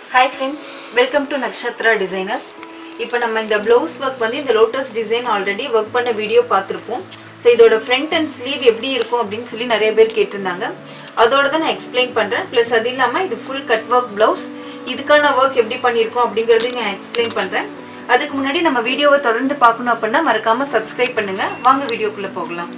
hi friends welcome to Nakshatra designers இப்போ நம்ம இந்த ப்ளவுஸ் ஒர்க் வந்து இந்த லோட்டஸ் டிசைன் ஆல்ரெடி ஒர்க் பண்ண வீடியோ பார்த்துருப்போம் ஸோ இதோட ஃப்ரண்ட் அண்ட் ஸ்லீவ் எப்படி இருக்கும் அப்படின்னு சொல்லி நிறைய பேர் கேட்டிருந்தாங்க அதோட தான் நான் எக்ஸ்பிளைன் பண்ணுறேன் ப்ளஸ் அது இல்லாமல் இது ஃபுல் கட் ஒர்க் ப்ளவுஸ் இதுக்கான ஒர்க் எப்படி பண்ணியிருக்கோம் அப்படிங்கிறதையும் நான் எக்ஸ்பிளைன் பண்ணுறேன் அதுக்கு முன்னாடி நம்ம வீடியோவை தொடர்ந்து பார்க்கணும் அப்படின்னா மறக்காமல் சப்ஸ்கிரைப் பண்ணுங்கள் வாங்க வீடியோக்குள்ளே போகலாம்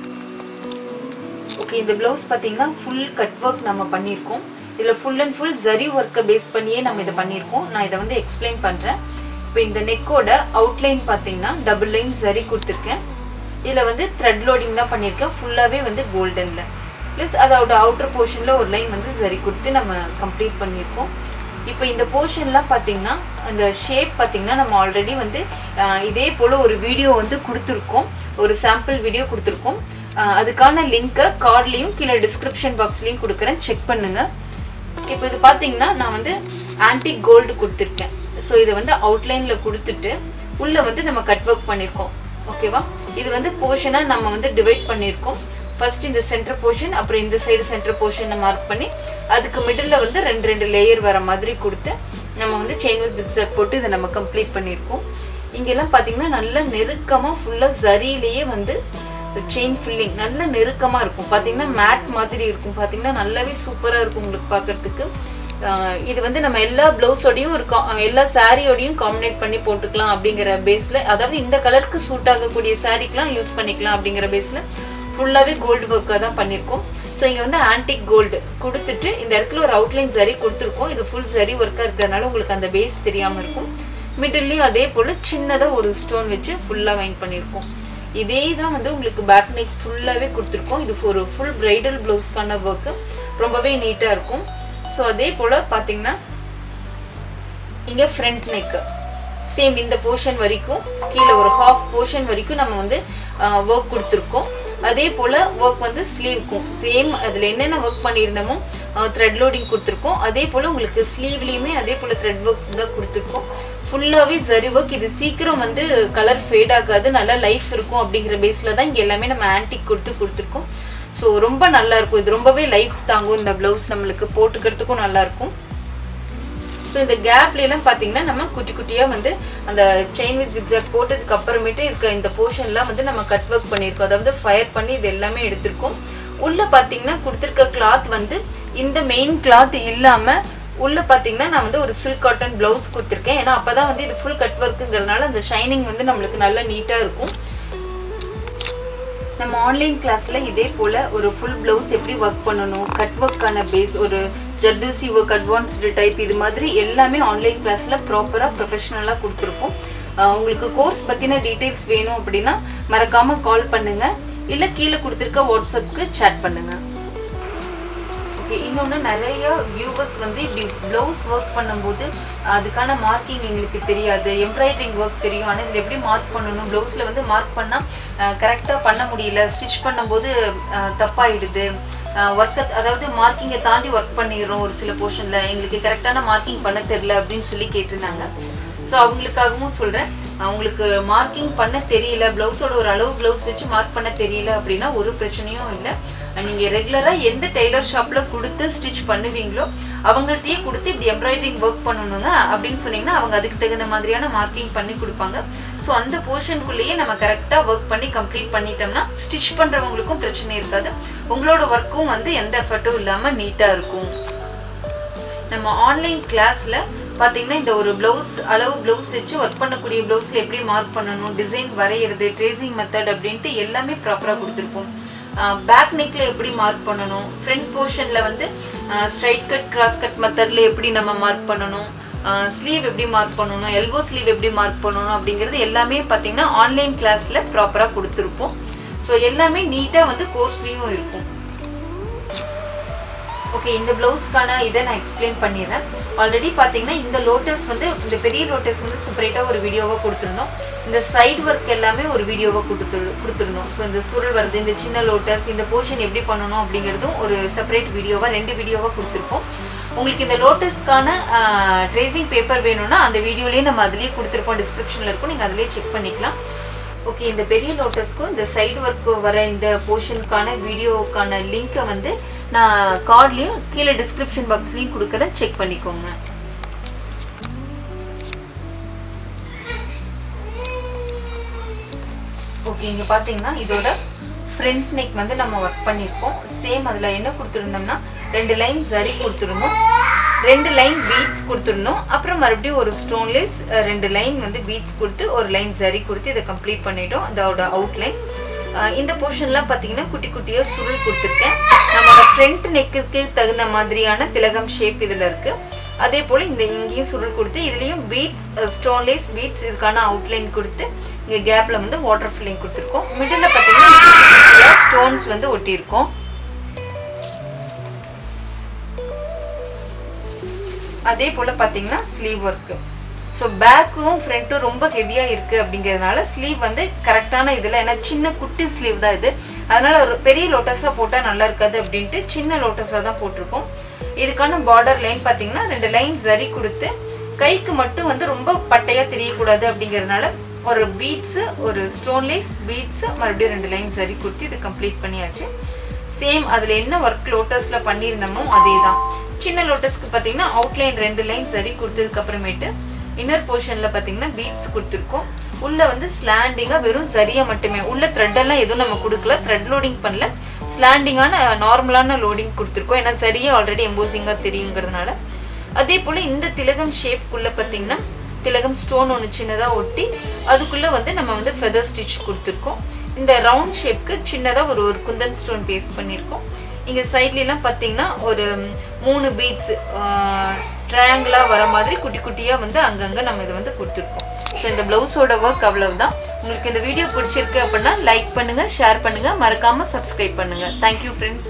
ஓகே இந்த ப்ளவுஸ் பார்த்தீங்கன்னா ஃபுல் கட் ஒர்க் நம்ம பண்ணியிருக்கோம் இதில் ஃபுல் அண்ட் ஃபுல் ஜரி ஒர்க்கை பேஸ் பண்ணியே நம்ம இதை பண்ணியிருக்கோம் நான் இதை வந்து எக்ஸ்பிளைன் பண்ணுறேன் இப்போ இந்த நெக்கோட அவுட்லைன் பார்த்தீங்கன்னா டபுள் லைன் ஜரி கொடுத்துருக்கேன் இதில் வந்து த்ரெட் லோடிங் தான் பண்ணியிருக்கேன் ஃபுல்லாகவே வந்து கோல்டனில் ப்ளஸ் அதோட அவுட்டர் போர்ஷனில் ஒரு லைன் வந்து ஜரி கொடுத்து நம்ம கம்ப்ளீட் பண்ணியிருக்கோம் இப்போ இந்த போர்ஷன்லாம் பார்த்தீங்கன்னா அந்த ஷேப் பார்த்தீங்கன்னா நம்ம ஆல்ரெடி வந்து ஆஹ், இதே போல் ஒரு வீடியோ வந்து கொடுத்துருக்கோம் ஒரு சாம்பிள் வீடியோ கொடுத்துருக்கோம் ஆஹ், அதுக்கான லிங்க்கை கார்ட்லேயும் கீழே டிஸ்கிரிப்ஷன் பாக்ஸ்லேயும் கொடுக்குறேன் செக் பண்ணுங்கள் இப்போ இது பார்த்தீங்கன்னா நான் வந்து ஆன்டிக் கோல்டு கொடுத்துருக்கேன் ஸோ இதை வந்து அவுட்லைனில் கொடுத்துட்டு உள்ளே வந்து நம்ம கட் ஒர்க் பண்ணியிருக்கோம் ஓகேவா இது வந்து போர்ஷனாக நம்ம வந்து டிவைட் பண்ணியிருக்கோம் ஃபர்ஸ்ட் இந்த சென்டர் போர்ஷன் அப்புறம் இந்த சைடு சென்டர் போர்ஷனை மார்க் பண்ணி அதுக்கு மிடில் வந்து ரெண்டு ரெண்டு லேயர் வர மாதிரி கொடுத்து நம்ம வந்து செயின் வித் ஜிக்ஸாக் போட்டு இதை நம்ம கம்ப்ளீட் பண்ணியிருக்கோம் இங்கெல்லாம் பார்த்தீங்கன்னா நல்ல நெருக்கமாக ஃபுல்லாக ஜரியிலேயே வந்து செயின் ஃபில்லிங் நல்ல நெருக்கமாக இருக்கும் பார்த்தீங்கன்னா மேட் மாதிரி இருக்கும் பார்த்தீங்கன்னா நல்லாவே சூப்பராக இருக்கும் உங்களுக்கு பார்க்கறதுக்கு ஆஹ் இது வந்து நம்ம எல்லா ப்ளவுஸோடையும் ஒரு கா- எல்லா சாரியோடையும் காம்பினேட் பண்ணி போட்டுக்கலாம் அப்படிங்கிற பேஸில் அதாவது இந்த கலருக்கு சூட் ஆகக்கூடிய சாரிக்கெலாம் யூஸ் பண்ணிக்கலாம் அப்படிங்கிற பேஸில் ஃபுல்லாகவே கோல்டு ஒர்க்காக தான் பண்ணியிருக்கோம் ஸோ இங்கே வந்து ஆன்டிக் கோல்டு கொடுத்துட்டு இந்த இடத்துல ஒரு அவுட்லைன் ஜரி கொடுத்துருக்கோம் இது ஃபுல் ஜரி ஒர்க்காக இருக்கிறதுனால உங்களுக்கு அந்த பேஸ் தெரியாமல் இருக்கும் மிடில்லையும் அதே போல் சின்னதாக ஒரு ஸ்டோன் வச்சு ஃபுல்லாக வைன் பண்ணியிருக்கோம் இதே தான் வந்து உங்களுக்கு பேக் நெக் ஃபுல்லாகவே கொடுத்துருக்கோம் இது ஒரு ஃபுல் பிரைடல் ப்ளவுஸ்க்கான ஒர்க்கு ரொம்பவே நீட்டாக இருக்கும் ஸோ அதே போல் பார்த்தீங்கன்னா இங்கே ஃப்ரண்ட் நெக்கு சேம் இந்த போர்ஷன் வரைக்கும் கீழே ஒரு ஹாஃப் போர்ஷன் வரைக்கும் நம்ம வந்து ஒர்க் கொடுத்துருக்கோம் அதே போல் ஒர்க் வந்து ஸ்லீவ்க்கும் சேம் அதில் என்னென்ன ஒர்க் பண்ணியிருந்தோமோ த்ரெட் லோடிங் கொடுத்துருக்கோம் அதே போல் உங்களுக்கு ஸ்லீவ்லேயுமே அதே போல் த்ரெட் ஒர்க் தான் கொடுத்துருக்கோம் ஃபுல்லாகவே ஜரி ஒர்க் இது சீக்கிரம் வந்து கலர் ஃபேட் ஆகாது நல்லா லைஃப் இருக்கும் அப்படிங்கிற பேஸில் தான் இங்கே எல்லாமே நம்ம ஆன்டிக் கொடுத்து கொடுத்துருக்கோம் ஸோ ரொம்ப நல்லா இருக்கும் இது ரொம்பவே லைஃப் தாங்கும் இந்த ப்ளவுஸ் நம்மளுக்கு போட்டுக்கிறதுக்கும் நல்லா இருக்கும் ஸோ இந்த கேப்ல எல்லாம் பார்த்தீங்கன்னா நம்ம குட்டி குட்டியாக வந்து அந்த செயின் வித் ஜிக்ஸாக் போட்டதுக்கு அப்புறமேட்டு இருக்க இந்த போர்ஷன்லாம் வந்து நம்ம கட் ஒர்க் பண்ணியிருக்கோம் அதாவது ஃபயர் பண்ணி இது எல்லாமே எடுத்திருக்கோம் உள்ள பார்த்தீங்கன்னா கொடுத்துருக்க கிளாத் வந்து இந்த மெயின் கிளாத் இல்லாமல் உள்ள பார்த்தீங்கன்னா நான் வந்து ஒரு சில்க் காட்டன் ப்ளவுஸ் கொடுத்துருக்கேன் ஏன்னா அப்போ தான் வந்து இது ஃபுல் கட் ஒர்க்குங்கிறதுனால அந்த ஷைனிங் வந்து நம்மளுக்கு நல்லா நீட்டாக இருக்கும் நம்ம ஆன்லைன் கிளாஸ்ல இதே போல ஒரு ஃபுல் பிளவுஸ் எப்படி ஒர்க் பண்ணணும் கட் ஒர்க்கான பேஸ் ஒரு ஜர்தூசி ஒர்க் அட்வான்ஸ்டு டைப் இது மாதிரி எல்லாமே ஆன்லைன் கிளாஸ்ல ப்ராப்பரா ப்ரொஃபஷனலா கொடுத்துருப்போம் அஹ் உங்களுக்கு கோர்ஸ் பத்தின டீடைல்ஸ் வேணும் அப்படின்னா மறக்காம கால் பண்ணுங்க இல்ல கீழே கொடுத்துருக்க வாட்ஸ்அப்க்கு chat பண்ணுங்க ஓகே இன்னொன்று நிறைய வியூவர்ஸ் வந்து இப்படி ப்ளவுஸ் ஒர்க் பண்ணும்போது அதுக்கான மார்க்கிங் எங்களுக்கு தெரியாது எம்ப்ராய்டரிங் ஒர்க் தெரியும் ஆனால் இதில் எப்படி மார்க் பண்ணணும் ப்ளவுஸில் வந்து மார்க் பண்ணால் கரெக்டாக பண்ண முடியல ஸ்டிச் பண்ணும்போது அஹ், தப்பாயிடுது ஒர்க்கை அதாவது மார்க்கிங்கை தாண்டி ஒர்க் பண்ணிடுறோம் ஒரு சில போர்ஷனில் எங்களுக்கு கரெக்டான மார்க்கிங் பண்ண தெரில அப்படின்னு சொல்லி கேட்டிருந்தாங்க ஸோ அவங்களுக்காகவும் சொல்கிறேன் அவங்களுக்கு மார்க்கிங் பண்ண தெரியல ப்ளவுஸோட ஒரு அளவு ப்ளவுஸ் வச்சு மார்க் பண்ண தெரியல அப்படின்னா ஒரு பிரச்சனையும் இல்லை நீங்கள் ரெகுலராக எந்த டெய்லர் ஷாப்பில் கொடுத்து ஸ்டிச் பண்ணுவீங்களோ அவங்கள்ட்டயே கொடுத்து இப்படி எம்ப்ராய்டரிங் ஒர்க் பண்ணணுங்க அப்படின்னு சொன்னீங்கன்னா அவங்க அதுக்கு தகுந்த மாதிரியான மார்க்கிங் பண்ணி கொடுப்பாங்க ஸோ அந்த போர்ஷனுக்குள்ளேயே நம்ம கரெக்டாக ஒர்க் பண்ணி கம்ப்ளீட் பண்ணிட்டோம்னா ஸ்டிச் பண்ணுறவங்களுக்கும் பிரச்சனை இருக்காது உங்களோட ஒர்க்கும் வந்து எந்த எஃபர்ட்டும் இல்லாமல் நீட்டாக இருக்கும் நம்ம ஆன்லைன் கிளாஸில் பார்த்தீங்கன்னா இந்த ஒரு ப்ளவுஸ் அளவு ப்ளவுஸ் வச்சு ஒர்க் பண்ணக்கூடிய ப்ளவுஸில் எப்படி மார்க் பண்ணணும் டிசைன் வரைகிறது ட்ரேசிங் மெத்தட் அப்படின்ட்டு எல்லாமே ப்ராப்பராக கொடுத்துருப்போம் பேக் நெக்கில் எப்படி மார்க் பண்ணணும் ஃப்ரண்ட் போர்ஷனில் வந்து ஸ்ட்ரைட் கட் கிராஸ் கட் மெத்தடில் எப்படி நம்ம மார்க் பண்ணணும் ஸ்லீவ் எப்படி மார்க் பண்ணணும் எல்போ ஸ்லீவ் எப்படி மார்க் பண்ணணும் அப்படிங்கிறது எல்லாமே பார்த்தீங்கன்னா ஆன்லைன் கிளாஸில் ப்ராப்பராக கொடுத்துருப்போம் ஸோ எல்லாமே நீட்டாக வந்து கோர்ஸ்லேயும் இருக்கும் ஓகே இந்த ப்ளவுஸ்க்கான இதை நான் எக்ஸ்பிளைன் பண்ணிடுறேன் ஆல்ரெடி பார்த்தீங்கன்னா இந்த லோட்டஸ் வந்து இந்த பெரிய லோட்டஸ் வந்து செப்பரேட்டாக ஒரு வீடியோவாக கொடுத்துருந்தோம் இந்த சைடு ஒர்க் எல்லாமே ஒரு வீடியோவாக கொடுத்து கொடுத்துருந்தோம் ஸோ இந்த சுருள் வருது இந்த சின்ன லோட்டஸ் இந்த போர்ஷன் எப்படி பண்ணணும் அப்படிங்கிறதும் ஒரு செப்பரேட் வீடியோவாக ரெண்டு வீடியோவாக கொடுத்துருப்போம் உங்களுக்கு இந்த லோட்டஸ்க்கான ட்ரேசிங் பேப்பர் வேணும்னா அந்த வீடியோலேயே நம்ம அதுலேயே கொடுத்துருப்போம் டிஸ்கிரிப்ஷனில் இருக்கும் நீங்கள் அதிலேயே செக் பண்ணிக்கலாம் ஓகே இந்த பெரிய லோட்டஸ்க்கும் இந்த சைடு ஒர்க் வர இந்த போர்ஷனுக்கான வீடியோக்கான லிங்க்கை வந்து நான் கார்ட்லேயும் கீழே டிஸ்கிரிப்ஷன் பாக்ஸ்லேயும் கொடுக்குறேன் செக் பண்ணிக்கோங்க இங்கே பார்த்தீங்கன்னா இதோட ஃப்ரண்ட் நெக் வந்து நம்ம ஒர்க் பண்ணியிருக்கோம் சேம் அதில் என்ன கொடுத்துருந்தோம்னா ரெண்டு லைன் சரி கொடுத்துருந்தோம் ரெண்டு லைன் பீட்ஸ் கொடுத்துருந்தோம் அப்புறம் மறுபடியும் ஒரு ஸ்டோன்லெஸ் ரெண்டு லைன் வந்து பீட்ஸ் கொடுத்து ஒரு லைன் சரி கொடுத்து இதை கம்ப்ளீட் பண்ணிட்டோம் அதோட அவுட்லைன் இந்த போர்ஷன்லாம் பார்த்தீங்கன்னா குட்டி குட்டியாக சுருள் கொடுத்துருக்கேன் நம்மளோட ஃப்ரண்ட் நெக்குக்கு தகுந்த மாதிரியான திலகம் ஷேப் இதில் இருக்குது அதே போல் இந்த இங்கேயும் சுருள் கொடுத்து இதுலேயும் பீட்ஸ் ஸ்டோன்லேஸ் பீட்ஸ் இதுக்கான அவுட்லைன் கொடுத்து இங்கே கேப்பில் வந்து வாட்டர் ஃபில்லிங் கொடுத்துருக்கோம் மிடில் பார்த்தீங்கன்னா ஸ்டோன்ஸ் வந்து ஒட்டியிருக்கோம் அதே போல் பார்த்தீங்கன்னா ஸ்லீவ் ஒர்க்கு ஸோ பேக்கும் ஃப்ரண்ட்டும் ரொம்ப ஹெவியாக இருக்குது அப்படிங்கிறதுனால ஸ்லீவ் வந்து கரெக்டான இதில் ஏன்னா சின்ன குட்டி ஸ்லீவ் தான் இது அதனால் ஒரு பெரிய லோட்டஸாக போட்டால் நல்லா இருக்காது அப்படின்ட்டு சின்ன லோட்டஸாக தான் போட்டிருக்கோம் இதுக்கான பார்டர் லைன் பார்த்தீங்கன்னா ரெண்டு லைன் சரி கொடுத்து கைக்கு மட்டும் வந்து ரொம்ப பட்டையாக தெரியக்கூடாது அப்படிங்கிறதுனால ஒரு பீட்ஸு ஒரு ஸ்டோன்லேஸ் பீட்ஸு மறுபடியும் ரெண்டு லைன் சரி கொடுத்து இது கம்ப்ளீட் பண்ணியாச்சு சேம் அதில் என்ன ஒர்க் லோட்டஸில் பண்ணியிருந்தோமோ அதே தான் சின்ன லோட்டஸ்க்கு பார்த்தீங்கன்னா அவுட்லைன் ரெண்டு லைன் சரி கொடுத்ததுக்கு அப்புறமேட்டு இன்னர் போர்ஷனில் பார்த்தீங்கன்னா பீட்ஸ் கொடுத்துருக்கோம் உள்ள வந்து ஸ்லாண்டிங்காக வெறும் சரியாக மட்டுமே உள்ள த்ரெட்டெல்லாம் எதுவும் நம்ம கொடுக்கல த்ரெட் லோடிங் பண்ணல ஸ்லாண்டிங்கான நார்மலான லோடிங் கொடுத்துருக்கோம் ஏன்னா சரியாக ஆல்ரெடி எம்போசிங்காக தெரியுங்கிறதுனால அதே போல் இந்த திலகம் ஷேப்குள்ளே பார்த்தீங்கன்னா திலகம் ஸ்டோன் ஒன்று சின்னதாக ஒட்டி அதுக்குள்ளே வந்து நம்ம வந்து ஃபெதர் ஸ்டிச் கொடுத்துருக்கோம் இந்த ரவுண்ட் ஷேப்க்கு சின்னதாக ஒரு ஒரு குந்தன் ஸ்டோன் பேஸ்ட் பண்ணியிருக்கோம் இங்கே சைட்லலாம் பார்த்தீங்கன்னா ஒரு மூணு பீட்ஸ் ட்ரையாங்கிளாக வர மாதிரி குட்டி குட்டியாக வந்து அங்கங்கே நம்ம இதை வந்து கொடுத்துருக்கோம் ஸோ இந்த ப்ளவுஸோட ஒர்க் அவ்வளவுதான் உங்களுக்கு இந்த வீடியோ பிடிச்சிருக்கு அப்படின்னா லைக் பண்ணுங்கள் ஷேர் பண்ணுங்கள் மறக்காமல் சப்ஸ்கிரைப் பண்ணுங்கள் தேங்க்யூ ஃப்ரெண்ட்ஸ்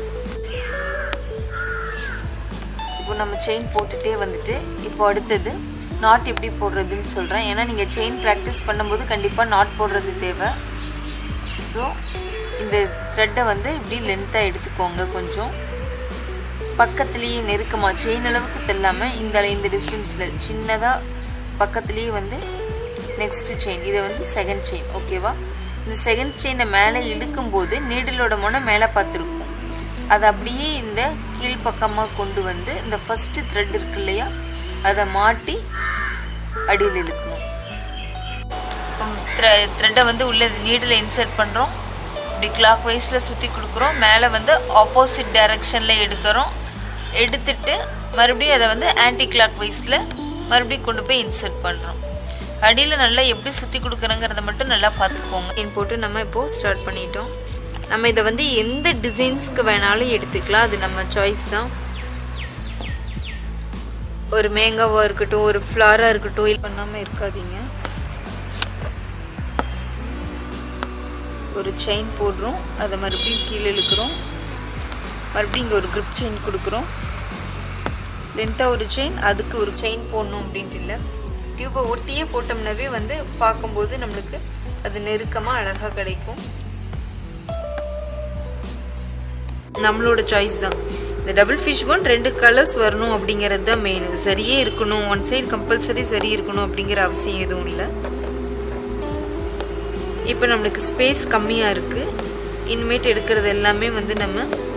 இப்போ நம்ம செயின் போட்டுகிட்டே வந்துட்டு இப்போ அடுத்தது நாட் எப்படி போடுறதுன்னு சொல்கிறேன் ஏன்னா நீங்கள் செயின் ப்ராக்டிஸ் பண்ணும்போது கண்டிப்பாக நாட் போடுறது தேவை ஸோ இந்த த்ரெட்டை வந்து இப்படி லென்த்தாக எடுத்துக்கோங்க கொஞ்சம் பக்கத்துலேயே நெருக்கமாக செயின் அளவுக்கு தெல்லாமல் இந்த இந்த டிஸ்டன்ஸில் சின்னதாக பக்கத்துலேயே வந்து நெக்ஸ்ட்டு செயின் இதை வந்து செகண்ட் செயின் ஓகேவா இந்த செகண்ட் செயினை மேலே இழுக்கும்போது நீடிலோட முனை மேலே பார்த்துருக்கும் அதை அப்படியே இந்த கீழ்ப்பக்கமாக கொண்டு வந்து இந்த ஃபஸ்ட்டு த்ரெட் இருக்கு இல்லையா அதை மாட்டி அடியில் இழுக்கணும் த்ரெட்டை வந்து உள்ள நீடில் இன்சர்ட் பண்ணுறோம் இப்படி கிளாக் வைஸில் சுற்றி கொடுக்குறோம் மேலே வந்து ஆப்போசிட் டைரக்ஷனில் எடுக்கிறோம் எடுத்துட்டு மறுபடியும் அதை வந்து ஆன்டி கிளாக் வைஸில் மறுபடியும் கொண்டு போய் இன்சர்ட் பண்ணுறோம் அடியில் நல்லா எப்படி சுற்றி கொடுக்குறோங்கிறத மட்டும் நல்லா பார்த்துக்கோங்க இன் போட்டு நம்ம இப்போது ஸ்டார்ட் பண்ணிட்டோம் நம்ம இதை வந்து எந்த டிசைன்ஸ்க்கு வேணாலும் எடுத்துக்கலாம் அது நம்ம சாய்ஸ் தான் ஒரு மேங்காவாக இருக்கட்டும் ஒரு ஃப்ளாராக இருக்கட்டும் இது பண்ணாமல் இருக்காதீங்க ஒரு செயின் போடுறோம் அதை மறுபடியும் கீழே இழுக்கிறோம் மறுபடியும் இங்கே ஒரு க்ரிப் செயின் கொடுக்குறோம் லென்த்தாக ஒரு செயின் அதுக்கு ஒரு செயின் போடணும் அப்படின்ட்டு இல்லை டியூப்பை ஒட்டியே போட்டோம்னாவே வந்து பார்க்கும்போது நம்மளுக்கு அது நெருக்கமாக அழகாக கிடைக்கும் நம்மளோட சாய்ஸ் தான் இந்த டபுள் ஃபிஷ் போன் ரெண்டு கலர்ஸ் வரணும் அப்படிங்கிறது தான் மெயின் சரியே இருக்கணும் ஒன் சைடு கம்பல்சரி சரி இருக்கணும் அப்படிங்கிற அவசியம் எதுவும் இல்லை இப்போ நம்மளுக்கு ஸ்பேஸ் கம்மியாக இருக்குது இனிமேட்டு எடுக்கிறது எல்லாமே வந்து நம்ம